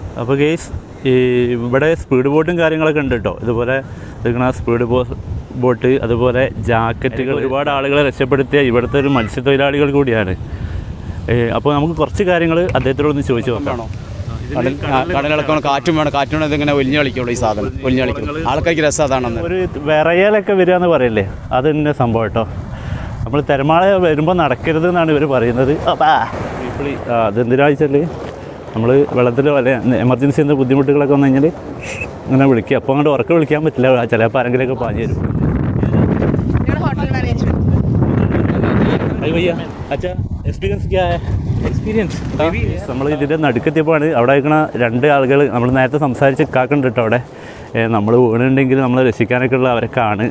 അപ്പോൾ ഗെയ്സ് ഈ ഇവിടെ സ്പീഡ് ബോട്ടും കാര്യങ്ങളൊക്കെ ഉണ്ട് കേട്ടോ ഇതുപോലെ എടുക്കണ സ്പീഡ് ബോ ബോട്ട് അതുപോലെ ജാക്കറ്റുകൾ ഒരുപാട് ആളുകളെ രക്ഷപ്പെടുത്തിയ ഇവിടുത്തെ ഒരു മത്സ്യത്തൊഴിലാളികൾ കൂടിയാണ് അപ്പോൾ നമുക്ക് കുറച്ച് കാര്യങ്ങൾ അദ്ദേഹത്തോടൊന്ന് ചോദിച്ചു നോക്കാം വേണോ കടൽ ആ, കടലിളക്കണം കാറ്റും വേണം കാറ്റും വേണം ഇതിങ്ങനെ ഒലിഞ്ഞു കളിക്കുള്ളൂ ഈ സാധനം ഒലിഞ്ഞു കളിക്കും ആൾക്കാർക്ക് രസം അതാണെന്ന് ഒരു വിറയലൊക്കെ വരിക എന്ന് പറയില്ലേ അത് തന്നെ സംഭവം കേട്ടോ നമ്മൾ തിരമാല വരുമ്പോൾ നടക്കരുത് എന്നാണ് ഇവർ പറയുന്നത് അപ്പാ ഇപ്പോൾ അതെന്തിനാ വെച്ചാൽ നമ്മൾ വെള്ളത്തിൽ വല്ല എമർജൻസി എന്ന ബുദ്ധിമുട്ടുകളൊക്കെ വന്നു കഴിഞ്ഞാൽ ഇങ്ങനെ വിളിക്കുക അപ്പോൾ അങ്ങോട്ട് ഉറക്കെ വിളിക്കാൻ പറ്റില്ല ചിലപ്പോൾ ആരെങ്കിലുമൊക്കെ പാഞ്ഞു തരും ഞങ്ങളുടെ ഹോട്ടൽ മാനേജ്മെന്റ് അയ്യ ഭയ്യ അച്ഛാ എക്സ്പീരിയൻസ് ക്യാ എക്സ്പീരിയൻസ് നമ്മൾ ഇതിൻ്റെ നടുക്കെത്തിയപ്പോഴാണ് അവിടെ നിൽക്കുന്ന രണ്ട് ആളുകൾ നമ്മൾ നേരത്തെ സംസാരിച്ച് കാക്കുന്നുണ്ട് കേട്ടോ അവിടെ നമ്മൾ വീണുണ്ടെങ്കിൽ നമ്മൾ രക്ഷിക്കാനൊക്കെ ഉള്ള അവരൊക്കെ ആണ്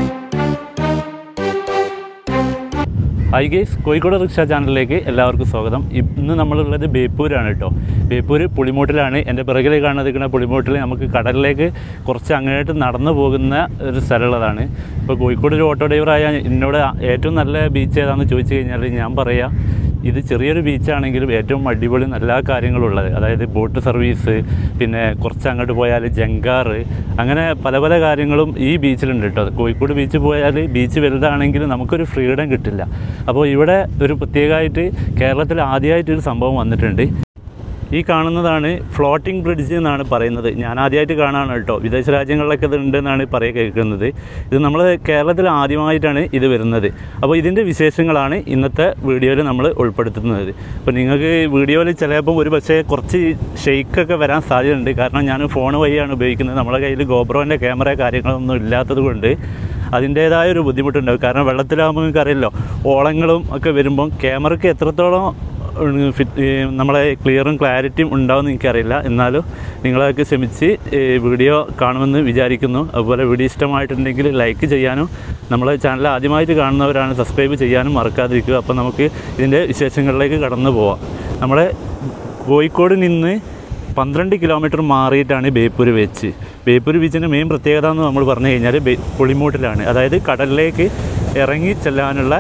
ഹായ് ഗേസ് കോഴിക്കോട് റിക്ഷ ചാനലിലേക്ക് എല്ലാവർക്കും സ്വാഗതം ഇന്ന് നമ്മളുള്ളത് ബേപ്പൂരാണ് കേട്ടോ ബേപ്പൂർ പുളിമൂട്ടിലാണ് എൻ്റെ പിറകിൽ കാണുന്ന പുളിമൂട്ടിൽ നമുക്ക് കടലിലേക്ക് കുറച്ച് അങ്ങോട്ട് നടന്നു പോകുന്ന ഒരു സ്ഥലമുള്ളതാണ് ഇപ്പോൾ കോഴിക്കോട് ഒരു ഓട്ടോ ഡ്രൈവറായ എന്നോട് ഏറ്റവും നല്ല ബീച്ച് ഏതാണെന്ന് ചോദിച്ചു കഴിഞ്ഞാൽ ഞാൻ പറയാം ഇത് ചെറിയൊരു ബീച്ചാണെങ്കിലും ഏറ്റവും അടിപൊളി നല്ല കാര്യങ്ങളും ഉള്ളത് അതായത് ബോട്ട് സർവീസ് പിന്നെ കുറച്ച് അങ്ങോട്ട് പോയാൽ ജങ്കാറ് അങ്ങനെ പല പല കാര്യങ്ങളും ഈ ബീച്ചിലുണ്ട് കേട്ടോ കോഴിക്കോട് ബീച്ച് പോയാൽ ബീച്ച് വലുതാണെങ്കിലും നമുക്കൊരു ഫ്രീഡം കിട്ടില്ല അപ്പോൾ ഇവിടെ ഒരു പ്രത്യേകമായിട്ട് കേരളത്തിൽ ആദ്യമായിട്ട് ഒരു സംഭവം വന്നിട്ടുണ്ട് ഈ കാണുന്നതാണ് ഫ്ലോട്ടിംഗ് ബ്രിഡ്ജ് എന്നാണ് പറയുന്നത് ഞാൻ ആദ്യമായിട്ട് കാണാണ് കേട്ടോ വിദേശ രാജ്യങ്ങളിലൊക്കെ ഇത് ഉണ്ടെന്നാണ് പറയുക കേൾക്കുന്നത് ഇത് നമ്മൾ കേരളത്തിൽ ആദ്യമായിട്ടാണ് ഇത് വരുന്നത് അപ്പോൾ ഇതിൻ്റെ വിശേഷങ്ങളാണ് ഇന്നത്തെ വീഡിയോയിൽ നമ്മൾ ഉൾപ്പെടുത്തുന്നത് അപ്പോൾ നിങ്ങൾക്ക് വീഡിയോയിൽ ചിലപ്പോൾ ഒരു പക്ഷേ കുറച്ച് ഷെയ്ക്കൊക്കെ വരാൻ സാധ്യതയുണ്ട് കാരണം ഞാൻ ഫോൺ വഴിയാണ് ഉപയോഗിക്കുന്നത് നമ്മുടെ കയ്യിൽ ഗോബ്രോൻ്റെ ക്യാമറ കാര്യങ്ങളൊന്നും ഇല്ലാത്തത് കൊണ്ട് അതിൻ്റേതായ ഒരു ബുദ്ധിമുട്ടുണ്ടാവും കാരണം വെള്ളത്തിലാകുമ്പോൾ നിങ്ങൾക്ക് അറിയാമല്ലോ ഓളങ്ങളും ഒക്കെ വരുമ്പം ക്യാമറയ്ക്ക് എത്രത്തോളം ഫിറ്റ് ഈ നമ്മളെ ക്ലിയറും ക്ലാരിറ്റിയും ഉണ്ടാവുമെന്ന് എനിക്കറിയില്ല എന്നാലും നിങ്ങളൊക്കെ ക്ഷമിച്ച് ഈ വീഡിയോ കാണുമെന്ന് വിചാരിക്കുന്നു അതുപോലെ വീഡിയോ ഇഷ്ടമായിട്ടുണ്ടെങ്കിൽ ലൈക്ക് ചെയ്യാനും നമ്മളെ ചാനൽ ആദ്യമായിട്ട് കാണുന്നവരാണ് സബ്സ്ക്രൈബ് ചെയ്യാനും മറക്കാതിരിക്കുക അപ്പോൾ നമുക്ക് ഇതിൻ്റെ വിശേഷങ്ങളിലേക്ക് കടന്നു പോവാം നമ്മുടെ കോഴിക്കോട് നിന്ന് പന്ത്രണ്ട് കിലോമീറ്റർ മാറിയിട്ടാണ് ബേപ്പൂർ ബീച്ച് ബേപ്പൂർ ബീച്ചിൻ്റെ മെയിൻ പ്രത്യേകത എന്ന് നമ്മൾ പറഞ്ഞു കഴിഞ്ഞാൽ ബേ പുളിമൂട്ടിലാണ് അതായത് കടലിലേക്ക് ഇറങ്ങി ചെല്ലാനുള്ള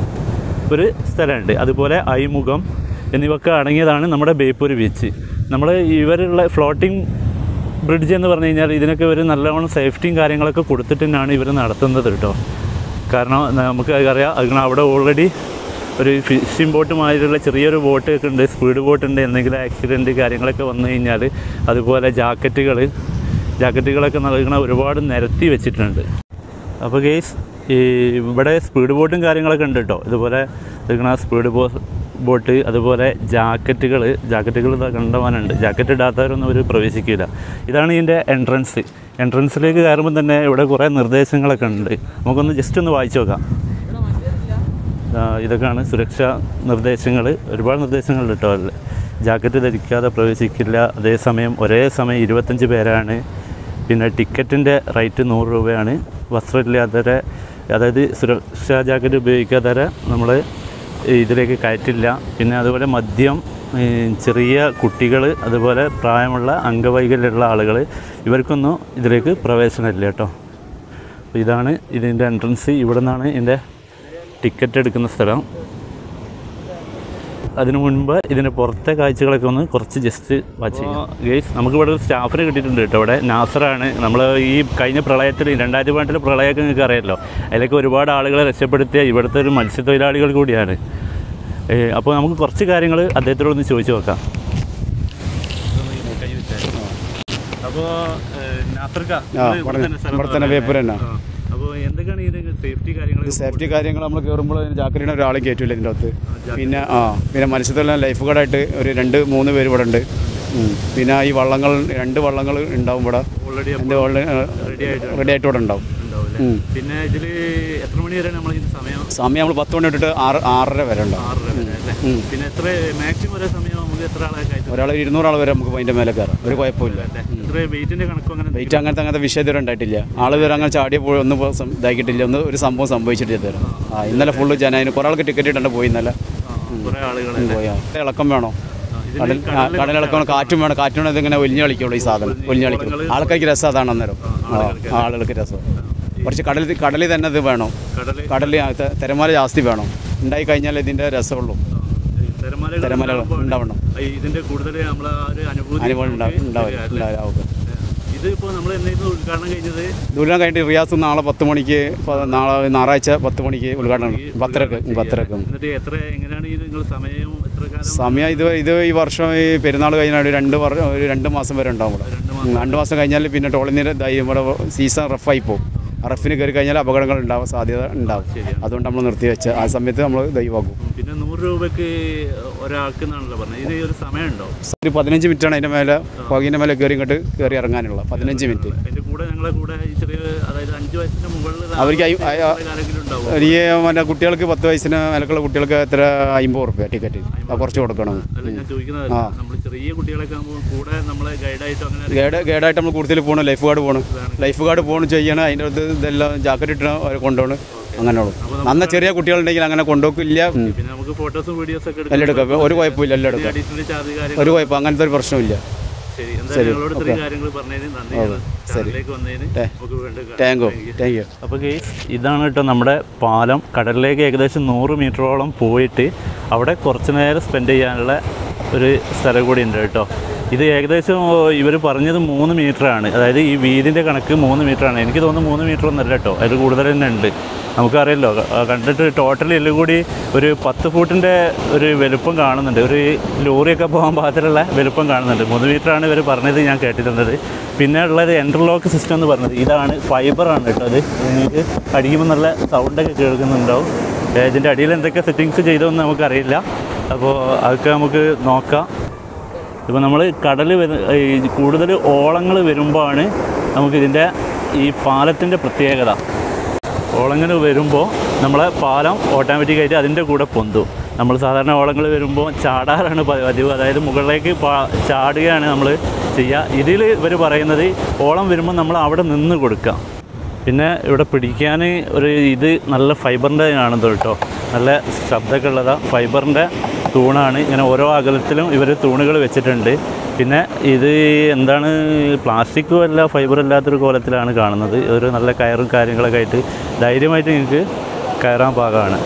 ഒരു സ്ഥലമുണ്ട് അതുപോലെ ഐമുഖം എന്നിവയൊക്കെ അടങ്ങിയതാണ് നമ്മുടെ ബേപ്പൂർ ബീച്ച് നമ്മൾ ഇവരുള്ള ഫ്ലോട്ടിംഗ് ബ്രിഡ്ജ് എന്ന് പറഞ്ഞു കഴിഞ്ഞാൽ ഇതിനൊക്കെ ഒരു നല്ലവണ്ണം സേഫ്റ്റിയും കാര്യങ്ങളൊക്കെ കൊടുത്തിട്ട് തന്നെയാണ് ഇവർ നടത്തുന്നത് കേട്ടോ കാരണം നമുക്ക് അറിയാം അതിന് അവിടെ ഓൾറെഡി ഒരു ഫിഷിംഗ് ബോട്ട് മാതിരിയുള്ള ചെറിയൊരു ബോട്ട് ഒക്കെ ഉണ്ട് സ്പീഡ് ബോട്ട് ഉണ്ട് എന്തെങ്കിലും ആക്സിഡൻറ്റ് കാര്യങ്ങളൊക്കെ വന്നു കഴിഞ്ഞാൽ അതുപോലെ ജാക്കറ്റുകൾ ജാക്കറ്റുകളൊക്കെ നൽകുന്ന ഒരുപാട് നിരത്തി വെച്ചിട്ടുണ്ട് അപ്പോൾ ഗെയ്സ് ഈ ഇവിടെ സ്പീഡ് ബോട്ടും കാര്യങ്ങളൊക്കെ ഉണ്ട് കേട്ടോ ഇതുപോലെ എടുക്കണ സ്പീഡ് ബോ ബോട്ട് അതുപോലെ ജാക്കറ്റുകൾ ജാക്കറ്റുകൾ ഇതാ കണ്ടവാനുണ്ട് ജാക്കറ്റ് ഇടാത്തവരൊന്നും അവർ പ്രവേശിക്കില്ല ഇതാണ് ഇതിൻ്റെ എൻട്രൻസ് എൻട്രൻസിലേക്ക് കയറുമ്പോൾ തന്നെ ഇവിടെ കുറേ നിർദ്ദേശങ്ങളൊക്കെ ഉണ്ട് നമുക്കൊന്ന് ജസ്റ്റ് ഒന്ന് വായിച്ചു നോക്കാം ആ, ഇതൊക്കെയാണ് സുരക്ഷാ നിർദ്ദേശങ്ങൾ ഒരുപാട് നിർദ്ദേശങ്ങളുണ്ട് കേട്ടോ അതിൽ ജാക്കറ്റ് ധരിക്കാതെ പ്രവേശിക്കില്ല അതേസമയം ഒരേ സമയം ഇരുപത്തഞ്ച് പേരാണ് പിന്നെ ടിക്കറ്റിൻ്റെ റേറ്റ് നൂറ് രൂപയാണ് വസ്ത്രമില്ലാത്തവരെ അതായത് സുരക്ഷാ ജാക്കറ്റ് ഉപയോഗിക്കാത്തവരെ നമ്മൾ ഇതിലേക്ക് കയറ്റില്ല പിന്നെ അതുപോലെ മദ്യം ഈ ചെറിയ കുട്ടികൾ അതുപോലെ പ്രായമുള്ള അംഗവൈകല്യമുള്ള ആളുകൾ ഇവർക്കൊന്നും ഇതിലേക്ക് പ്രവേശനമില്ല കേട്ടോ അപ്പോൾ ഇതാണ് ഇതിൻ്റെ എൻട്രൻസ് ഇവിടെ നിന്നാണ് ഇതിൻ്റെ ടിക്കറ്റ് എടുക്കുന്ന സ്ഥലം അതിനു മുൻപ് ഇതിൻ്റെ പുറത്തെ കാഴ്ചകളൊക്കെ ഒന്ന് കുറച്ച് ജസ്റ്റ് വാച്ച് ചെയ്യാം ഗേസ് നമുക്കിവിടെ ഒരു സ്റ്റാഫിനെ കിട്ടിയിട്ടുണ്ട് കേട്ടോ ഇവിടെ നാസറാണ് നമ്മൾ ഈ കഴിഞ്ഞ പ്രളയത്തിൽ രണ്ടായിരത്തി പതിനെട്ടിലെ പ്രളയമൊക്കെ നിങ്ങൾക്ക് അറിയാമല്ലോ അതിലൊക്കെ ഒരുപാട് ആളുകളെ രക്ഷപ്പെടുത്തിയ ഇവിടുത്തെ ഒരു മത്സ്യത്തൊഴിലാളികൾ കൂടിയാണ് അപ്പോൾ നമുക്ക് കുറച്ച് കാര്യങ്ങൾ അദ്ദേഹത്തോടൊന്ന് ചോദിച്ചു നോക്കാം അപ്പോൾ നാസർക്ക ആ, ഇവിടെ തന്നെ സ്ഥലം ഇവിടെ തന്നെ ബേപ്പൂർ തന്നെ. അപ്പോൾ എന്തൊക്കെയാണ് ഇതിൻ്റെ സേഫ്റ്റി കാര്യങ്ങൾ ഇത് സേഫ്റ്റി കാര്യങ്ങൾ നമ്മൾ കയറുമ്പോൾ ജാക്കറ്റിന് ഒരാളെ കയറ്റില്ല ഇതിൻ്റെ അകത്ത് പിന്നെ ആ പിന്നെ മത്സ്യത്തൊഴിലാളി ലൈഫ് ഗാർഡായിട്ട് ഒരു രണ്ട് മൂന്ന് പേര് ഇവിടെ ഉണ്ട് ഉം. പിന്നെ ഈ വള്ളങ്ങൾ രണ്ട് വള്ളങ്ങൾ ഉണ്ടാവും ഇവിടെ ഓൾറെഡി എൻ്റെ റെഡി ആയിട്ട് റെഡി ആയിട്ട് ഇവിടെ ഉണ്ടാവും ഉണ്ടാവില്ലേ ഉം. പിന്നെ ഇതിൽ എത്ര മണി വരെ നമ്മൾ ഇതിന് സമയം സമയം നമ്മൾ പത്ത് മണി തൊട്ടിട്ട് ആറ് ആറര വരെ ഉണ്ടാവും ആറര വരെ അല്ലേ ഉം. പിന്നെ എത്ര മാക്സിമം ഒരേ സമയം നമുക്ക് എത്ര ആളെ കയറ്റും ഒരാൾ ഇരുന്നൂറാൾ വരെ നമുക്ക് അതിൻ്റെ മേലെ കയറാം ഒരു കുഴപ്പമില്ല അല്ലേ എത്ര വെയിറ്റിന്റെ കണക്കും അങ്ങനെ വെയിറ്റ് അങ്ങനത്തെ അങ്ങനത്തെ വിഷയം ഇതുവരെ ഉണ്ടായിട്ടില്ല ആൾ ഇതുവരെ അങ്ങനെ ചാടിയ പോയി ഒന്നും ഇപ്പൊ സം- ഇതാക്കിയിട്ടില്ല ഒന്ന് ഒരു സംഭവം സംഭവിച്ചിട്ടില്ല ഇതുവരെ ആ ഇന്നലെ ഫുള്ള് ജന അതിന് കുറേ ആൾക്ക് ടിക്കറ്റ് ഇട്ടുണ്ട് പോയി ഇന്നലെ കുറെ ആളുകൾ ഉം, പോയി ആ. ഇളക്കം വേണോ കടൽ ആ, കടലിളക്കം കാറ്റും വേണം കാറ്റും വേണം ഇതിങ്ങനെ ഒലിഞ്ഞു കളിക്കുള്ളൂ ഈ സാധനം ഒലിഞ്ഞു കളിക്കും ആൾക്കാർക്ക് രസം അതാണ് അന്നേരം ആ ആളുകൾക്ക് രസം കുറച്ച് കടലിൽ കടലിൽ തന്നെ ഇത് വേണം കടല് കടലിൽ ആ തെ- തിരമാല ജാസ്തി വേണം ഉണ്ടായി കഴിഞ്ഞാൽ ഇതിൻ്റെ രസമുള്ളൂ ഇത്തരം തിരമാലകൾ തിരമാലകൾ ഉണ്ടാകുമ്പോൾ ഉണ്ടാവണം ഈ ഇതിന്റെ കൂടുതൽ നമ്മളെ ആ ഒരു അനുഭൂതി അനുഭവം ഉണ്ടാവും നമുക്ക് ഉണ്ടാവില്ല തരിക, അല്ലേ? ഉണ്ടാവില്ല ഓക്കെ ഇത് ഇപ്പോൾ നമ്മൾ എന്നായിരുന്നു ഉദ്ഘാടനം കഴിഞ്ഞത് ദൂരം കഴിഞ്ഞിട്ട് റിയാസ് നാളെ പത്ത് മണിക്ക് പ- നാളെ ഞായറാഴ്ച പത്ത് മണിക്ക് ഉദ്ഘാടനം ഈ പത്തരക്ക് ഉദ്ഘാടനം പത്തരക്ക് ചെയ്യാൻ. എന്നിട്ട് എത്ര എങ്ങനെയാണ് ഇത് നിങ്ങൾ സമയവും എത്ര കാലം സമയം ഇത് ഇത് ഈ വർഷം ഈ പെരുന്നാൾ കഴിഞ്ഞാൽ ഒരു രണ്ട് വർ ഒരു രണ്ട് മാസം വരെ ഉണ്ടാവും ഇവിടെ രണ്ട് ഉം, രണ്ട് മാസം കഴിഞ്ഞാൽ പിന്നെ ടോളിനിര ഇവിടെ സീസൺ റഫായി പോകും ആ റഫിന് കയറി കഴിഞ്ഞാൽ അപകടങ്ങൾ ഉണ്ടാവാൻ സാധ്യത ഉണ്ടാവും ശരിയാണ്. അതുകൊണ്ട് നമ്മൾ നിർത്തി വെച്ച ആ സമയത്ത് നമ്മൾ ദൈവമാക്കും പിന്നെ നൂറ് രൂപയ്ക്ക് ഒരാൾക്ക് എന്നാണല്ലോ പറഞ്ഞത് ഇത് ഒരു സമയമുണ്ടോ ഒരു പതിനഞ്ച് മിനിറ്റാണ് അതിൻ്റെ മേലെ പുകയിൻ്റെ മേലെ കയറി ഇങ്ങോട്ട് കയറി ഇറങ്ങാനുള്ള പതിനഞ്ച് മിനിറ്റ് അതിന്റെ കൂടെ ഞങ്ങളെ കൂടെ ഈ ചെറിയ അതായത് അഞ്ച് വയസ്സിന്റെ മുകളിൽ അവർക്ക് അയ്യ- അയ്യ- ആരെങ്കിലും ഉണ്ടാവും ഈ മറ്റേ കുട്ടികൾക്ക് പത്ത് വയസ്സിന് മേലക്കുള്ള കുട്ടികൾക്ക് എത്ര അമ്പത് റുപ്യ ടിക്കറ്റ് അത് കുറച്ച് കൊടുക്കണം അല്ല ഞാൻ ചോദിക്കുന്നത് നമ്മൾ ചെറിയ കുട്ടികളൊക്കെ ആകുമ്പോൾ കൂടെ നമ്മളെ ഗൈഡായിട്ടോ അങ്ങനെ ഗൈഡ് ഗൈഡായിട്ട് നമ്മൾ കൂടുതൽ പോകണം ലൈഫ് ഗാർഡ് പോകണം ലൈഫ് ഗാർഡ് പോകണം ചെയ്യണം അതിൻ്റെ അടുത്ത് ഇതെല്ലാം ജാക്കറ്റ് ഇട്ട് അവർ കൊണ്ടുപോകണം അങ്ങനെയുള്ളൂ നന്ന ചെറിയ കുട്ടികളുണ്ടെങ്കിൽ അങ്ങനെ കൊണ്ടുപോക്കില്ല ഉം. പിന്നെ നമുക്ക് ഫോട്ടോസും വീഡിയോസും ഒക്കെ എല്ലാം എടുക്കാം ഒരു കുഴപ്പമില്ല എല്ലാം എടുക്കാം അഡീഷണൽ ചാർജ് കാര്യങ്ങൾ ഒരു കുഴപ്പം അങ്ങനത്തെ ഒരു പ്രശ്നമില്ല ശരി എന്തായാലും ഞങ്ങളോട് ഇത്രയും കാര്യങ്ങൾ പറഞ്ഞതിന് നന്ദി ചാനലിലേക്ക് വന്നതിന് നമുക്ക് വീണ്ടും കാണാം. താങ്ക് യു താങ്ക് യു അപ്പോൾ ഗെയ്സ് ഇതാണ് കേട്ടോ നമ്മുടെ പാലം കടലിലേക്ക് ഏകദേശം നൂറ് മീറ്ററോളം പോയിട്ട് അവിടെ കുറച്ച് നേരം സ്പെൻഡ് ചെയ്യാനുള്ള ഒരു സ്ഥലം കൂടി ഉണ്ട് കേട്ടോ ഇത് ഏകദേശം ഇവർ പറഞ്ഞത് മൂന്ന് മീറ്ററാണ് അതായത് ഈ വീതിൻ്റെ കണക്ക് മൂന്ന് മീറ്ററാണ് എനിക്ക് തോന്നുന്നു മൂന്ന് മീറ്റർ ഒന്നല്ല കേട്ടോ അതിൽ കൂടുതൽ തന്നെ ഉണ്ട് നമുക്കറിയാലോ ക- കണ്ടിട്ട് ടോട്ടൽ എല്ലാം കൂടി ഒരു പത്ത് ഫൂട്ടിൻ്റെ ഒരു വലുപ്പം കാണുന്നുണ്ട് ഒരു ലോറിയൊക്കെ പോകാൻ പാകത്തിലുള്ള വലുപ്പം കാണുന്നുണ്ട് മൂന്ന് മീറ്ററാണ് ഇവർ പറഞ്ഞത് ഞാൻ കേട്ടിട്ടുള്ളത് പിന്നെ ഉള്ളത് എൻ്റർലോക്ക് സിസ്റ്റം എന്ന് പറഞ്ഞത് ഇതാണ് ഫൈബറാണ് കേട്ടോ അത് നിങ്ങൾക്ക് അടിക്കുമ്പോൾ നല്ല സൗണ്ടൊക്കെ കേൾക്കുന്നുണ്ടാവും ഏ, ഇതിൻ്റെ അടിയിൽ എന്തൊക്കെ സെറ്റിങ്സ് ചെയ്തതെന്ന് നമുക്കറിയില്ല അപ്പോൾ അതൊക്കെ നമുക്ക് നോക്കാം ഇപ്പോൾ നമ്മൾ കടൽ കൂടുതൽ ഓളങ്ങൾ വരുമ്പോഴാണ് നമുക്കിതിൻ്റെ ഈ പാലത്തിൻ്റെ പ്രത്യേകത ഓളങ്ങൾ വരുമ്പോൾ നമ്മളെ പാലം ഓട്ടോമാറ്റിക്കായിട്ട് അതിൻ്റെ കൂടെ പൊന്തും നമ്മൾ സാധാരണ ഓളങ്ങൾ വരുമ്പോൾ ചാടാറാണ് പ- പതിവ് അതായത് മുകളിലേക്ക് പാ ചാടുകയാണ് നമ്മൾ ചെയ്യുക ഇതിൽ ഇവർ പറയുന്നത് ഓളം വരുമ്പോൾ നമ്മൾ അവിടെ നിന്ന് കൊടുക്കാം പിന്നെ ഇവിടെ പിടിക്കാൻ ഒരു ഇത് നല്ല ഫൈബറിൻ്റെ ആണെന്ന് കേട്ടോ നല്ല ശബ്ദമൊക്കെ ഉള്ളതാണ് ഫൈബറിൻ്റെ തൂണാണ് ഇങ്ങനെ ഓരോ അകലത്തിലും ഇവർ തൂണുകൾ വെച്ചിട്ടുണ്ട് പിന്നെ ഇത് എന്താണ് പ്ലാസ്റ്റിക്കും അല്ല ഫൈബർ അല്ലാത്തൊരു കോലത്തിലാണ് കാണുന്നത് ഒരു നല്ല കയറും കാര്യങ്ങളൊക്കെ ആയിട്ട് ധൈര്യമായിട്ട് നിങ്ങൾക്ക് കയറാൻ പാകമാണ്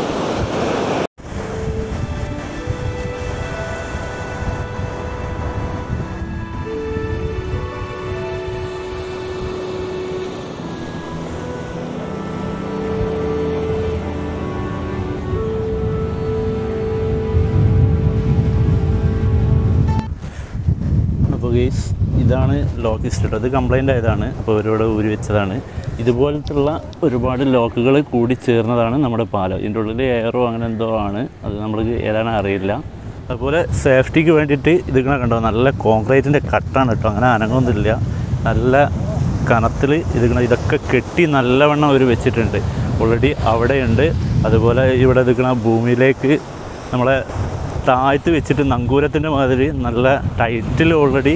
അപ്പോൾ ഗെയ്സ് ഇതാണ് ലോക്കിസ്റ്റ് കേട്ടോ ഇത് കംപ്ലൈൻ്റ് ആയതാണ് അപ്പോൾ ഇവരോട് ഊരി വെച്ചതാണ് ഇതുപോലത്തുള്ള ഒരുപാട് ലോക്കുകൾ കൂടി ചേർന്നതാണ് നമ്മുടെ പാലം ഇതിൻ്റെ ഉള്ളിൽ എയറോ അങ്ങനെ എന്തോ ആണ് അത് നമ്മൾക്ക് ഏതാണ് അറിയില്ല അതുപോലെ സേഫ്റ്റിക്ക് വേണ്ടിയിട്ട് ഇതിങ്ങനെ കണ്ടോ നല്ല കോൺക്രീറ്റിൻ്റെ കട്ടാണ് കേട്ടോ അങ്ങനെ അനങ്ങൊന്നുമില്ല നല്ല കനത്തിൽ ഇതിങ്ങനെ ഇതൊക്കെ കെട്ടി നല്ലവണ്ണം അവർ വെച്ചിട്ടുണ്ട് ഓൾറെഡി അവിടെയുണ്ട് അതുപോലെ ഇവിടെ നിൽക്കുന്ന ഭൂമിയിലേക്ക് നമ്മളെ താഴ്ത്തി വെച്ചിട്ട് നങ്കൂരത്തിൻ്റെ മാതിരി നല്ല ടൈറ്റിൽ ഓൾറെഡി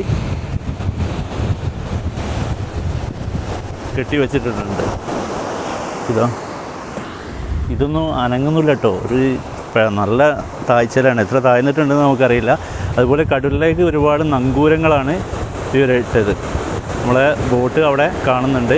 കെട്ടി വെച്ചിട്ടുണ്ട് ഇതാ ഇതൊന്നും അനങ്ങുന്നില്ല കേട്ടോ ഒരു പ- നല്ല താഴ്ചയിലാണ് എത്ര താഴ്ന്നിട്ടുണ്ടെന്ന് നമുക്കറിയില്ല അതുപോലെ കടലിലേക്ക് ഒരുപാട് നങ്കൂരങ്ങളാണ് ഇവരിട്ടത് നമ്മളെ ബോട്ട് അവിടെ കാണുന്നുണ്ട്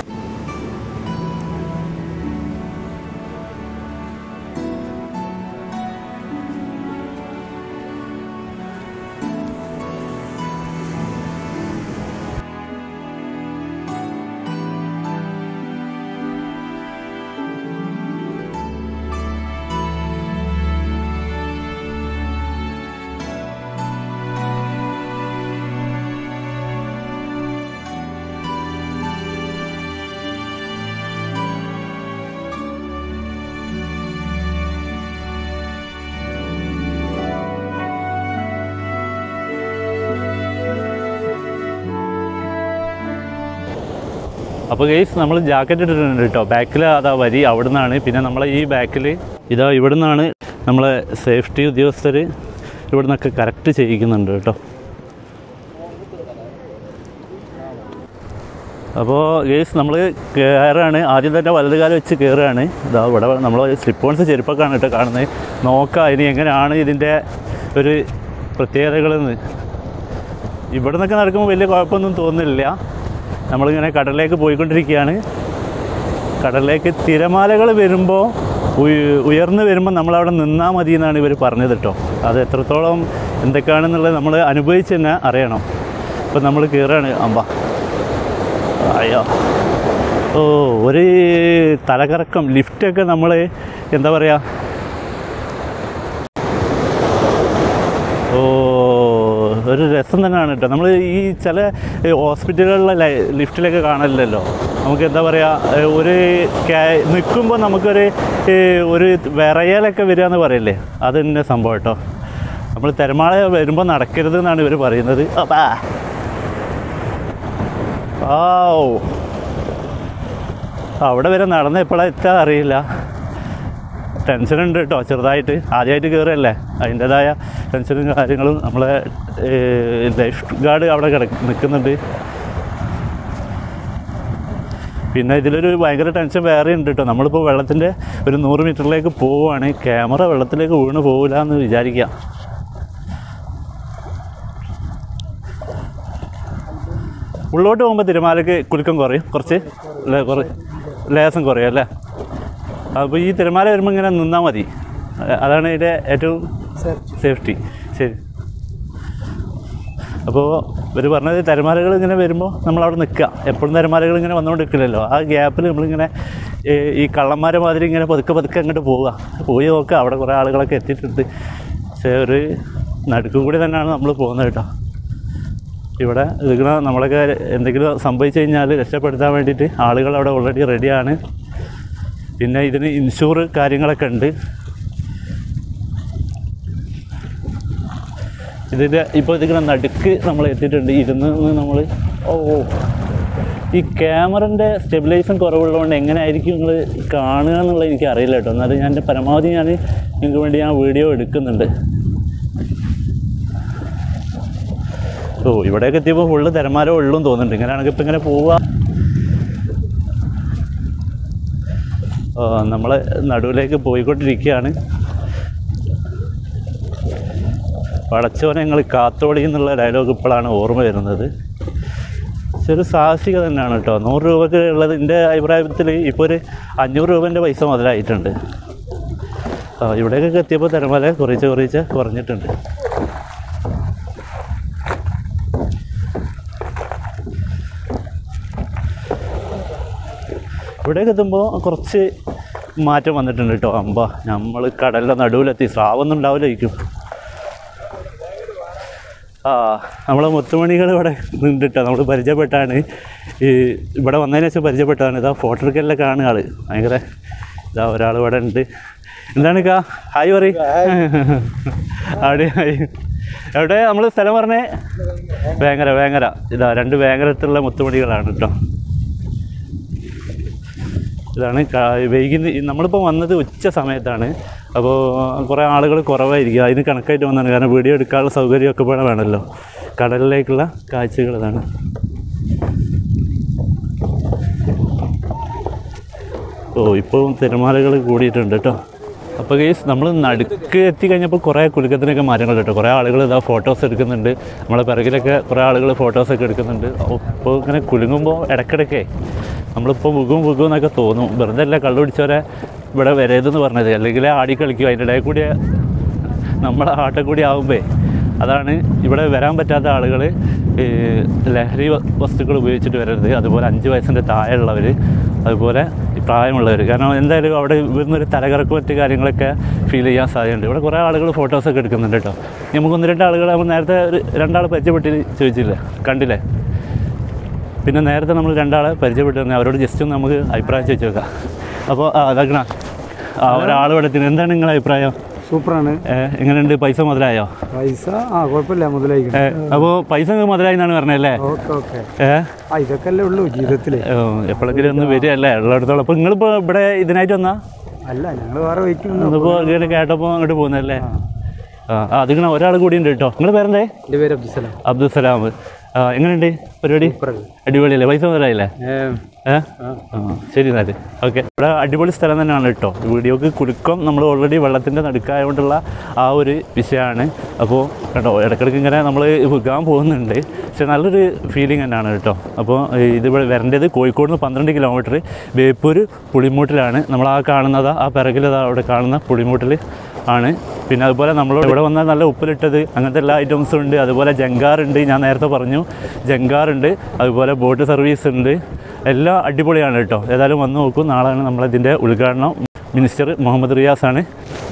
അപ്പോൾ ഗെയ്സ് നമ്മൾ ജാക്കറ്റ് ഇട്ടിട്ടുണ്ട് കേട്ടോ ബാക്കിൽ അതാ വരി അവിടെ നിന്നാണ് പിന്നെ നമ്മളെ ഈ ബാക്കിൽ ഇതാ ഇവിടെ നിന്നാണ് നമ്മളെ സേഫ്റ്റി ഉദ്യോഗസ്ഥർ ഇവിടെ നിന്നൊക്കെ കറക്റ്റ് ചെയ്യിക്കുന്നുണ്ട് കേട്ടോ അപ്പോൾ ഗേസ് നമ്മൾ കയറാണ് ആദ്യം തന്നെ വലത് കാലം വെച്ച് കയറുകയാണ് ഇതാ ഇവിടെ നമ്മൾ സ്ലിപ്പോൺസ് ചെരുപ്പൊക്കെയാണ് കേട്ടോ കാണുന്നത് നോക്കാം ഇനി എങ്ങനെയാണ് ഇതിൻ്റെ ഒരു പ്രത്യേകതകളെന്ന് ഇവിടെ നിന്നൊക്കെ നടക്കുമ്പോൾ വലിയ കുഴപ്പമൊന്നും തോന്നുന്നില്ല നമ്മളിങ്ങനെ കടലിലേക്ക് പോയിക്കൊണ്ടിരിക്കുകയാണ് കടലിലേക്ക് തിരമാലകൾ വരുമ്പോൾ ഉയ- ഉയർന്നു വരുമ്പോൾ നമ്മളവിടെ നിന്നാൽ മതി എന്നാണ് ഇവർ പറഞ്ഞത് കേട്ടോ അത് എത്രത്തോളം എന്തൊക്കെയാണെന്നുള്ളത് നമ്മൾ അനുഭവിച്ച് തന്നെ അറിയണം ഇപ്പം നമ്മൾ കയറാണ് അമ്പ അയ്യോ ഓ ഒരു തലകറക്കം ലിഫ്റ്റൊക്കെ നമ്മൾ എന്താ പറയുക ഓ ഒരു രസം തന്നെയാണ് കേട്ടോ നമ്മൾ ഈ ചില ഹോസ്പിറ്റലുകളിലെ ലൈ- ലിഫ്റ്റിലൊക്കെ കാണലില്ലല്ലോ നമുക്ക് എന്താ പറയുക ഒരു നിൽക്കുമ്പോൾ നമുക്കൊരു ഏ, ഒരു വിറയലൊക്കെ വരിക എന്ന് പറയില്ലേ അത് തന്നെ സംഭവം കേട്ടോ നമ്മൾ തിരമാള വരുമ്പോൾ നടക്കരുത് എന്നാണ് ഇവർ പറയുന്നത് അപ്പാ ആ ഓ അവിടെ വരെ നടന്ന് എപ്പോഴാണ് എത്താൻ അറിയില്ല ടെൻഷൻ ഉണ്ട് കേട്ടോ ചെറുതായിട്ട് ആദ്യമായിട്ട് കയറല്ലേ അതിൻ്റെതായ ടെൻഷനും കാര്യങ്ങളും നമ്മളെ ലൈഫ് ഗാർഡ് അവിടെ കിട നിൽക്കുന്നുണ്ട് പിന്നെ ഇതിലൊരു ഭയങ്കര ടെൻഷൻ വേറെ ഉണ്ട് കേട്ടോ നമ്മളിപ്പോൾ വെള്ളത്തിൻ്റെ ഒരു നൂറ് മീറ്ററിലേക്ക് പോവുകയാണ് ക്യാമറ വെള്ളത്തിലേക്ക് വീണ് പോകില്ല എന്ന് വിചാരിക്കുക ഉള്ളോട്ട് പോകുമ്പോൾ തിരമാലയ്ക്ക് കുലുക്കം കുറയും കുറച്ച് ലേ- കുറ ലേസം കുറയും അല്ലേ അപ്പോൾ ഈ തിരമാല വരുമ്പോൾ ഇങ്ങനെ നിന്നാൽ മതി അ- അതാണ് ഇതിൻ്റെ ഏറ്റവും സേഫ്റ്റി ശരി അപ്പോൾ ഇവർ പറഞ്ഞത് തിരമാലകൾ ഇങ്ങനെ വരുമ്പോൾ നമ്മളവിടെ നിൽക്കുക എപ്പോഴും തിരമാലകൾ ഇങ്ങനെ വന്നുകൊണ്ടിരിക്കില്ലല്ലോ ആ ഗ്യാപ്പിൽ നമ്മളിങ്ങനെ ഈ ഈ കള്ളന്മാരെ മാതിരി ഇങ്ങനെ പതുക്കെ പതുക്കെ അങ്ങോട്ട് പോവുക പോയി നോക്കുക അവിടെ കുറേ ആളുകളൊക്കെ എത്തിയിട്ടുണ്ട് പക്ഷേ ഒരു നടുക്ക് കൂടി തന്നെയാണ് നമ്മൾ പോകുന്നത് കേട്ടോ ഇവിടെ ഇതിങ്ങനെ നമ്മളൊക്കെ എന്തെങ്കിലും സംഭവിച്ചു കഴിഞ്ഞാൽ രക്ഷപ്പെടുത്താൻ വേണ്ടിയിട്ട് ആളുകൾ അവിടെ ഓൾറെഡി റെഡിയാണ് പിന്നെ ഇതിന് ഇൻഷൂർ കാര്യങ്ങളൊക്കെ ഉണ്ട് ഇതിൻ്റെ ഇപ്പോൾ ഇതിങ്ങനെ നടുക്ക് നമ്മൾ എത്തിയിട്ടുണ്ട് ഇരുന്ന് നമ്മൾ ഓ ഓ. ഈ ക്യാമറൻ്റെ സ്റ്റെബിലൈസേഷൻ കുറവുള്ളതുകൊണ്ട് എങ്ങനെയായിരിക്കും നിങ്ങൾ കാണുക എന്നുള്ളത് എനിക്ക് അറിയില്ല കേട്ടോ എന്നാലും ഞാൻ എൻ്റെ പരമാവധി ഞാൻ നിങ്ങൾക്ക് വേണ്ടി ഞാൻ വീഡിയോ എടുക്കുന്നുണ്ട് ഓ ഇവിടെയൊക്കെ എത്തിയപ്പോൾ ഫുള്ള് തിരമാല ഉള്ളും തോന്നുന്നുണ്ട് ഇങ്ങനെയാണെങ്കിൽ ഇപ്പം ഇങ്ങനെ പോവുക നമ്മൾ നടുവിലേക്ക് പോയിക്കൊണ്ടിരിക്കുകയാണ് പടച്ചോനെ ഞങ്ങൾ കാത്തോടി എന്നുള്ള ഡയലോഗ് ഇപ്പോഴാണ് ഓർമ്മ വരുന്നത് പക്ഷെ ഒരു സാഹസിക തന്നെയാണ് കേട്ടോ നൂറ് രൂപക്ക് ഉള്ളത് എൻ്റെ അഭിപ്രായത്തിൽ ഇപ്പോൾ ഒരു അഞ്ഞൂറ് രൂപേൻ്റെ പൈസ മുതലായിട്ടുണ്ട് ആ ഇവിടേക്കൊക്കെ എത്തിയപ്പോൾ തിരമല കുറച്ച് കുറച്ച് കുറഞ്ഞിട്ടുണ്ട് ഇവിടേക്ക് എത്തുമ്പോൾ കുറച്ച് മാറ്റം വന്നിട്ടുണ്ട് കേട്ടോ അമ്പ നമ്മൾ കടലിൻ്റെ നടുവിലെത്തി സ്രാവൊന്നും ഉണ്ടാവില്ലായിരിക്കും ആ നമ്മളെ മുത്തുമണികൾ ഇവിടെ നിന്നിട്ടോ നമ്മൾ പരിചയപ്പെട്ടാണ് ഈ ഇവിടെ വന്നതിന് ശേഷം പരിചയപ്പെട്ടാണ് ഇതാ ഫോട്ടോ എടുക്കലൊക്കെ ആണ് ആള് ഭയങ്കര ഇതാ ഒരാൾ ഇവിടെ ഉണ്ട് എന്താണ് കാ ഹായ് പറ അവിടെ ഹായ് എവിടെ നമ്മൾ സ്ഥലം പറഞ്ഞേ വേങ്ങര വേങ്ങര ഇതാ രണ്ട് വേങ്ങരത്തുള്ള മുത്തുമണികളാണ് കേട്ടോ ഇതാണ് കാ- വൈകുന്ന നമ്മളിപ്പോൾ വന്നത് ഉച്ച സമയത്താണ് അപ്പോൾ കുറേ ആളുകൾ കുറവായിരിക്കും അതിന് കണക്കായിട്ട് വന്നതാണ് കാരണം വീഡിയോ എടുക്കാനുള്ള സൗകര്യമൊക്കെ ഇവിടെ വേണമല്ലോ കടലിലേക്കുള്ള കാഴ്ചകൾ ഇതാണ് ഓ ഇപ്പോൾ തിരമാലകൾ കൂടിയിട്ടുണ്ട് കേട്ടോ അപ്പോൾ ഗേസ് നമ്മൾ നടുക്ക് എത്തിക്കഴിഞ്ഞപ്പോൾ കുറേ കുലുക്കത്തിനൊക്കെ മാറ്റങ്ങൾ കേട്ടോ കുറേ ആളുകൾ ഇതാ ഫോട്ടോസ് എടുക്കുന്നുണ്ട് നമ്മളെ പിറകിലൊക്കെ കുറേ ആളുകൾ ഫോട്ടോസൊക്കെ എടുക്കുന്നുണ്ട് ഇപ്പോൾ ഇങ്ങനെ കുലുങ്ങുമ്പോൾ ഇടയ്ക്കിടയ്ക്കേ നമ്മളിപ്പോൾ മുഖവും മുഖവും എന്നൊക്കെ തോന്നും വെറുതെ അല്ല കള്ളു പിടിച്ചവരെ ഇവിടെ വരരുതെന്ന് പറഞ്ഞത് അല്ലെങ്കിൽ ആടി കളിക്കും അതിൻ്റെ ഇടയിൽ കൂടി നമ്മളെ ആട്ടം കൂടി ആകുമ്പോൾ അതാണ് ഇവിടെ വരാൻ പറ്റാത്ത ആളുകൾ ലഹരി വ- വസ്തുക്കൾ ഉപയോഗിച്ചിട്ട് വരരുത് അതുപോലെ അഞ്ച് വയസ്സിൻ്റെ താഴെയുള്ളവർ അതുപോലെ ഈ പ്രായമുള്ളവർ കാരണം എന്തായാലും അവിടെ ഇവിടുന്നൊരു തലകറക്കും മറ്റ് കാര്യങ്ങളൊക്കെ ഫീൽ ചെയ്യാൻ സാധ്യതയുണ്ട് ഇവിടെ കുറേ ആളുകൾ ഫോട്ടോസൊക്കെ എടുക്കുന്നുണ്ട് കേട്ടോ നമുക്ക് ഒന്ന് രണ്ട് ആളുകൾ നമ്മൾ നേരത്തെ ഒരു രണ്ടാൾ പരിചയപ്പെട്ട് ചോദിച്ചില്ലേ കണ്ടില്ലേ പിന്നെ നേരത്തെ നമ്മൾ രണ്ടാളെ പരിചയപ്പെട്ടിരുന്നു അവരോട് ജസ്റ്റ് ഒന്ന് നമുക്ക് അഭിപ്രായം ചോദിച്ചു നോക്കാം അപ്പോൾ അതാക്കണ ആ ഒരാൾ ഇവിടെ എത്തി എന്താണ് നിങ്ങളുടെ അഭിപ്രായം സൂപ്പറാണ് ഏ, എങ്ങനെയുണ്ട് പൈസ മുതലായോ പൈസ ആ കുഴപ്പമില്ല മുതലായിക്കണം ഏ, അപ്പോൾ പൈസ മുതലായി എന്നാണ് പറഞ്ഞല്ലേ ഓക്കെ ഓക്കെ ഏ ആ ഇതൊക്കെ അല്ലേ ഉള്ളൂ ജീവിതത്തിൽ എപ്പോഴെങ്കിലും ഒന്ന് വരികയല്ലേ ഉള്ളിടത്തോളം അപ്പോൾ നിങ്ങളിപ്പോൾ ഇവിടെ ഇതിനായിട്ട് വന്നാ അല്ല ഞങ്ങൾ വേറെ വയ്ക്കുന്നു ഇന്നിപ്പോൾ ഇങ്ങനെ കേട്ടപ്പോൾ അങ്ങോട്ട് പോകുന്നല്ലേ ആ ആ, അതിങ്ങനെ ഒരാൾ കൂടി ഉണ്ട് കേട്ടോ നിങ്ങൾ പേരെന്തേ എൻ്റെ പേര് അബ്ദുസലാം അബ്ദുൽ സലാം ആ, എങ്ങനെയുണ്ട് പരിപാടി അടിപൊളിയല്ലേ പൈസ മുതലായില്ലേ ഏ ആ ശരി എന്നാൽ ഓക്കെ ഇവിടെ അടിപൊളി സ്ഥലം തന്നെയാണ് കേട്ടോ ഈ വീഡിയോക്ക് കുലുക്കം നമ്മൾ ഓൾറെഡി വെള്ളത്തിൻ്റെ നടുക്കായതുകൊണ്ടുള്ള ആ ഒരു വിഷയമാണ് അപ്പോൾ കേട്ടോ ഇടയ്ക്കിടയ്ക്ക് ഇങ്ങനെ നമ്മൾ വിൽക്കാൻ പോകുന്നുണ്ട് പക്ഷെ നല്ലൊരു ഫീലിംഗ് തന്നെയാണ് കേട്ടോ അപ്പോൾ ഇത് ഇവിടെ വരേണ്ടത് കോഴിക്കോട് നിന്ന് പന്ത്രണ്ട് കിലോമീറ്റർ ബേപ്പൂർ പുളിമൂട്ടിലാണ് നമ്മൾ ആ കാണുന്നത് ആ പിറകിലതാ അവിടെ കാണുന്ന പുളിമൂട്ടിൽ ആണ് പിന്നെ അതുപോലെ നമ്മൾ ഇവിടെ വന്നാൽ നല്ല ഉപ്പിലിട്ടത് അങ്ങനത്തെ എല്ലാ ഐറ്റംസും ഉണ്ട് അതുപോലെ ജങ്കാറുണ്ട് ഞാൻ നേരത്തെ പറഞ്ഞു ജങ്കാറുണ്ട് അതുപോലെ ബോട്ട് സർവീസ് ഉണ്ട് എല്ലാം അടിപൊളിയാണ് കേട്ടോ ഏതായാലും വന്ന് നോക്കൂ നാളെയാണ് നമ്മളിതിൻ്റെ ഉദ്ഘാടനം മിനിസ്റ്റർ മുഹമ്മദ് റിയാസ് ആണ്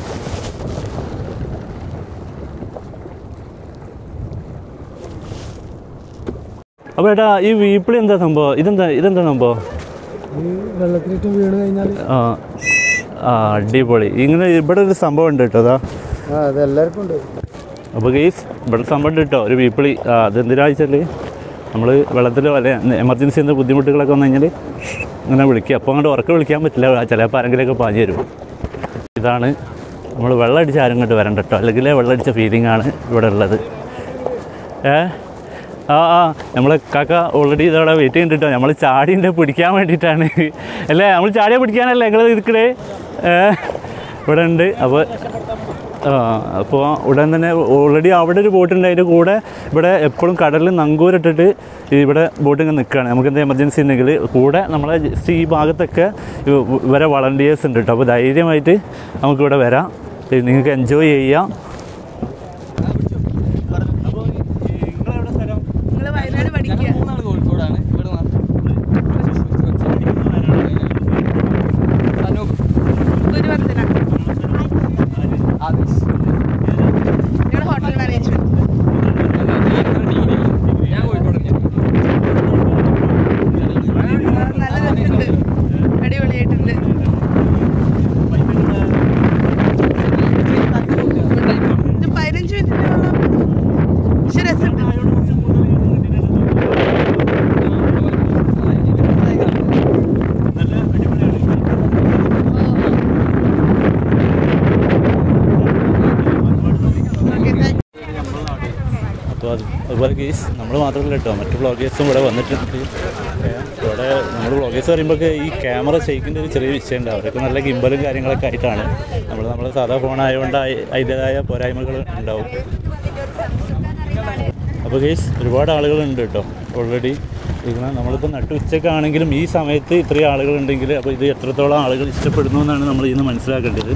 അപ്പോൾ ഏട്ടാ ഈ വീപ്പിളി എന്താ സംഭവം ഇതെന്താ ഇതെന്താ സംഭവം വെള്ളത്തിലിട്ട് വീണ് കഴിഞ്ഞാൽ ആ ആ അടിപൊളി ഇങ്ങനെ ഇവിടെ ഒരു സംഭവം ഉണ്ട് കേട്ടോ അതാ ആ അത് എല്ലാവർക്കും ഉണ്ട് അപ്പോൾ ഗെയ്സ് ഇവിടെ സംഭവം ഉണ്ട് കേട്ടോ ഒരു വീപ്പിളി ആ അതെന്തിനാ വെച്ചാൽ നമ്മൾ വെള്ളത്തിലോ അല്ലെ എമർജൻസി എന്ത് ബുദ്ധിമുട്ടുകളൊക്കെ വന്നു കഴിഞ്ഞാൽ ഇങ്ങനെ വിളിക്കുക അപ്പോൾ അങ്ങോട്ട് ഉറക്കം വിളിക്കാൻ പറ്റില്ല ചിലപ്പോൾ ആരെങ്കിലുമൊക്കെ പാഞ്ഞു തരും ഇതാണ് നമ്മൾ വെള്ളം അടിച്ച് ആരും ഇങ്ങോട്ട് വരണ്ട കേട്ടോ അല്ലെങ്കിൽ വെള്ളം അടിച്ച ഫീലിംഗ് ആണ് ഇവിടെ ഉള്ളത് ഏ ആ ആ നമ്മളെ കാക്ക ഓൾറെഡി ഇതവിടെ വെയിറ്റ് ചെയ്യുന്നുണ്ട് കേട്ടോ നമ്മൾ ചാടിൻ്റെ പിടിക്കാൻ വേണ്ടിയിട്ടാണ് അല്ലേ നമ്മൾ ചാടിയെ പിടിക്കാനല്ലേ നിങ്ങൾ ഇരിക്കണേ ഏ ഇവിടെ ഉണ്ട് അപ്പോൾ ആ അപ്പോൾ ഉടൻ തന്നെ ഓൾറെഡി അവിടെ ഒരു ബോട്ട് ഉണ്ട് അതിൻ്റെ കൂടെ ഇവിടെ എപ്പോഴും കടലിൽ നങ്കൂരിട്ടിട്ട് ഇവിടെ ബോട്ട് ഇങ്ങനെ നിൽക്കുകയാണ് നമുക്ക് എന്തെങ്കിലും എമർജൻസി ഉണ്ടെങ്കിൽ കൂടെ നമ്മളെ ജസ്റ്റ് ഈ ഭാഗത്തൊക്കെ ഇവ- ഇവരെ വളണ്ടിയേഴ്സ് ഉണ്ട് കേട്ടോ അപ്പോൾ ധൈര്യമായിട്ട് നമുക്കിവിടെ വരാം ഇത് നിങ്ങൾക്ക് എൻജോയ് ചെയ്യാം നിങ്ങൾ വയനാട് പഠിക്കുക മൂന്നാണ് കോഴിക്കോടാണ് ഇവിടെ ഗുരുവർദ്ധന നിങ്ങൾ ഹോട്ടൽ മാനേജ്മെന്റ് ഞാൻ കോഴിക്കോട് നല്ല രസമുണ്ട് അടിപൊളിയായിട്ടുണ്ട് ഇത് പതിനഞ്ച് മിനിറ്റിന്റെ വെള്ളം പക്ഷെ രസമുണ്ട് ഓക്കെ താങ്ക് അപ്പോൾ അത് അതുപോലെ കേസ് നമ്മൾ മാത്രമല്ല കേട്ടോ മറ്റു ബ്ലോഗേഴ്സും ഇവിടെ വന്നിട്ടുണ്ട് ഏ, ഇവിടെ നമ്മൾ ബ്ലോഗേഴ്സ് പറയുമ്പോൾ ഈ ക്യാമറ ഷെയ്ക്കിൻ്റെ ഒരു ചെറിയ വിഷയം ഉണ്ട് അവരൊക്കെ നല്ല ഗിമ്പലും കാര്യങ്ങളൊക്കെ ആയിട്ടാണ് നമ്മൾ നമ്മൾ സാധാ ഫോൺ ആയതുകൊണ്ട് അയി- അതിൻ്റെതായ പോരായ്മകൾ ഉണ്ടാവും അപ്പോൾ കേസ് ഒരുപാട് ആളുകളുണ്ട് കേട്ടോ ഓൾറെഡി ഇങ്ങനെ നമ്മളിപ്പോൾ നട്ടു ഉച്ചക്കാണെങ്കിലും ഈ സമയത്ത് ഇത്രയും ആളുകളുണ്ടെങ്കിൽ അപ്പോൾ ഇത് എത്രത്തോളം ആളുകൾ ഇഷ്ടപ്പെടുന്നു എന്നാണ് നമ്മൾ ഇതിന് മനസ്സിലാക്കേണ്ടത്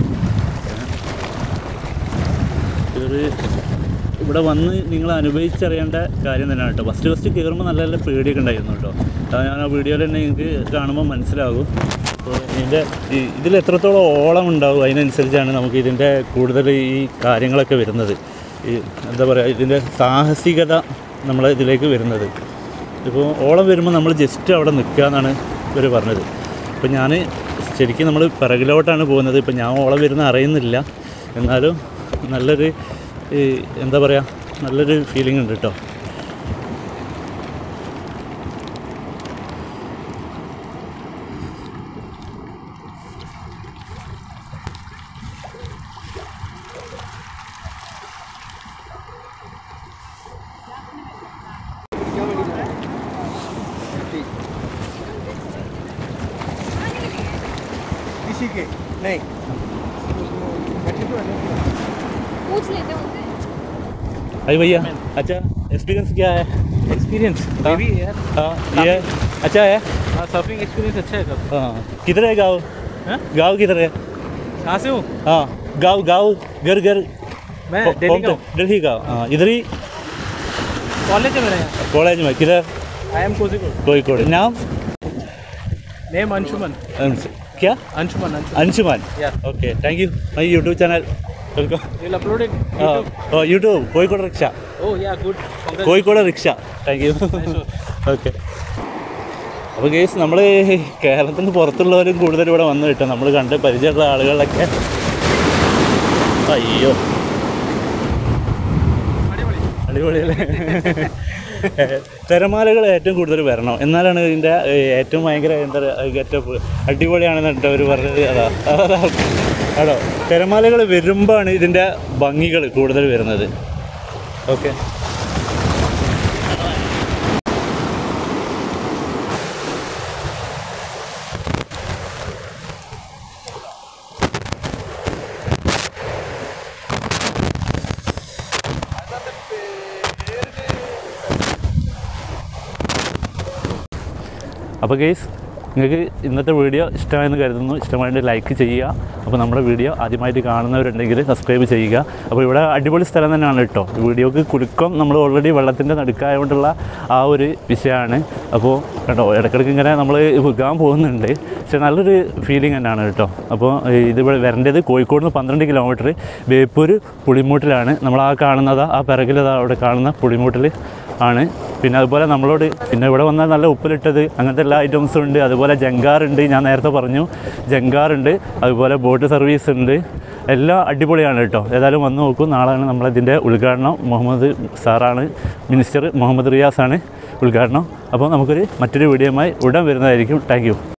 ഇതൊരു ഇവിടെ വന്ന് നിങ്ങൾ അനുഭവിച്ചറിയേണ്ട കാര്യം തന്നെയാണ് കേട്ടോ ഫസ്റ്റ് ഫസ്റ്റ് കയറുമ്പോൾ നല്ല നല്ല പേടിയൊക്കെ ഉണ്ടായിരുന്നു കേട്ടോ അത് ഞാൻ ആ വീഡിയോയിൽ തന്നെ നിങ്ങൾക്ക് കാണുമ്പോൾ മനസ്സിലാകും അപ്പോൾ ഇതിൻ്റെ ഈ ഇതിൽ എത്രത്തോളം ഓളം ഉണ്ടാവും അതിനനുസരിച്ചാണ് നമുക്ക് ഇതിൻ്റെ കൂടുതൽ ഈ കാര്യങ്ങളൊക്കെ വരുന്നത് ഈ എന്താ പറയുക ഇതിൻ്റെ സാഹസികത നമ്മളെ ഇതിലേക്ക് വരുന്നത് ഇപ്പോൾ ഓളം വരുമ്പോൾ നമ്മൾ ജസ്റ്റ് അവിടെ നിൽക്കുക എന്നാണ് ഇവർ പറഞ്ഞത് അപ്പോൾ ഞാൻ ശരിക്കും നമ്മൾ പിറകിലോട്ടാണ് പോകുന്നത് ഇപ്പോൾ ഞാൻ ഓളം വരുന്ന അറിയുന്നില്ല എന്നാലും നല്ലൊരു ഈ എന്താ പറയുക നല്ലൊരു ഫീലിംഗ് ഉണ്ട് കേട്ടോ पूछ लेते होंगे अरे भैया अच्छा एक्सपीरियंस क्या है एक्सपीरियंस बेबी यार हाँ ये अच्छा है हाँ सर्फिंग एक्सपीरियंस अच्छा है सब हाँ किधर है गाँव हाँ? गाँव किधर है कहाँ से हूँ हाँ गाँव गाँव घर घर मैं हो- दिल्ली home का town, दिल्ली का हाँ इधर ही कॉलेज है मेरा यहाँ कॉलेज में किधर आई एम कोजिकोड कोഴിക്കോട് नाम नेम अंशुमन अंश- क्या Anshuman Anshuman Anshuman Yeah. Okay thank you my YouTube channel welcome You'll upload it. YouTube. YouTube Kozhikode rickshaw Oh yeah, good. Congrats. Kozhikode rickshaw thank you okay അപ്പോൾ കേസ് നമ്മൾ കേരളത്തിന് പുറത്തുള്ളവരും കൂടുതൽ ഇവിടെ വന്നു കിട്ടും നമ്മൾ കണ്ട് പരിചയമുള്ള ആളുകളിലൊക്കെ അയ്യോ അടിപൊളിയല്ലേ തിരമാലകൾ ഏറ്റവും കൂടുതൽ വരണം എന്നാലാണ് ഇതിൻ്റെ ഏഹ്, ഏറ്റവും ഭയങ്കര എന്താ പറയുക ഗെറ്റപ്പ് അടിപൊളിയാണെന്നിട്ട് അവർ പറഞ്ഞത് അതാ അതാ ആടോ തിരമാലകൾ വരുമ്പോഴാണ് ഇതിൻ്റെ ഭംഗികൾ കൂടുതൽ വരുന്നത് ഓക്കെ അപ്പോൾ ഗെയ്സ് നിങ്ങൾക്ക് ഇന്നത്തെ വീഡിയോ ഇഷ്ടമായെന്ന് കരുതുന്നു ഇഷ്ടമായിട്ട് ലൈക്ക് ചെയ്യുക അപ്പോൾ നമ്മുടെ വീഡിയോ ആദ്യമായിട്ട് കാണുന്നവരുണ്ടെങ്കിൽ സബ്സ്ക്രൈബ് ചെയ്യുക അപ്പോൾ ഇവിടെ അടിപൊളി സ്ഥലം തന്നെയാണ് കേട്ടോ ഈ വീഡിയോക്ക് കുലുക്കം നമ്മൾ ഓൾറെഡി വെള്ളത്തിൻ്റെ നടുക്കായതുകൊണ്ടുള്ള ആ ഒരു വിഷയമാണ് അപ്പോൾ കേട്ടോ ഇടയ്ക്കിടയ്ക്ക് ഇങ്ങനെ നമ്മൾ വിൽക്കാൻ പോകുന്നുണ്ട് പക്ഷെ നല്ലൊരു ഫീലിംഗ് തന്നെയാണ് കേട്ടോ അപ്പോൾ ഇത് ഇവിടെ വരേണ്ടത് കോഴിക്കോട് നിന്ന് പന്ത്രണ്ട് കിലോമീറ്റർ ബേപ്പൂർ പുളിമൂട്ടിലാണ് നമ്മൾ ആ കാണുന്നത് ആ പിറകിൽ അവിടെ കാണുന്ന പുളിമൂട്ടിൽ ആണ് പിന്നെ അതുപോലെ നമ്മളോട് പിന്നെ ഇവിടെ വന്നാൽ നല്ല ഉപ്പിലിട്ടത് അങ്ങനത്തെ എല്ലാ ഐറ്റംസും ഉണ്ട് അതുപോലെ ജങ്കാറുണ്ട് ഞാൻ നേരത്തെ പറഞ്ഞു ജങ്കാറുണ്ട് അതുപോലെ ബോട്ട് സർവീസ് ഉണ്ട് എല്ലാം അടിപൊളിയാണ് കേട്ടോ ഏതായാലും വന്ന് നോക്കൂ നാളെയാണ് നമ്മളതിൻ്റെ ഉദ്ഘാടനം മുഹമ്മദ് സാറാണ് മിനിസ്റ്റർ മുഹമ്മദ് റിയാസാണ് ഉദ്ഘാടനം അപ്പോൾ നമുക്കൊരു മറ്റൊരു വീഡിയോയുമായി ഉടൻ വരുന്നതായിരിക്കും താങ്ക് യു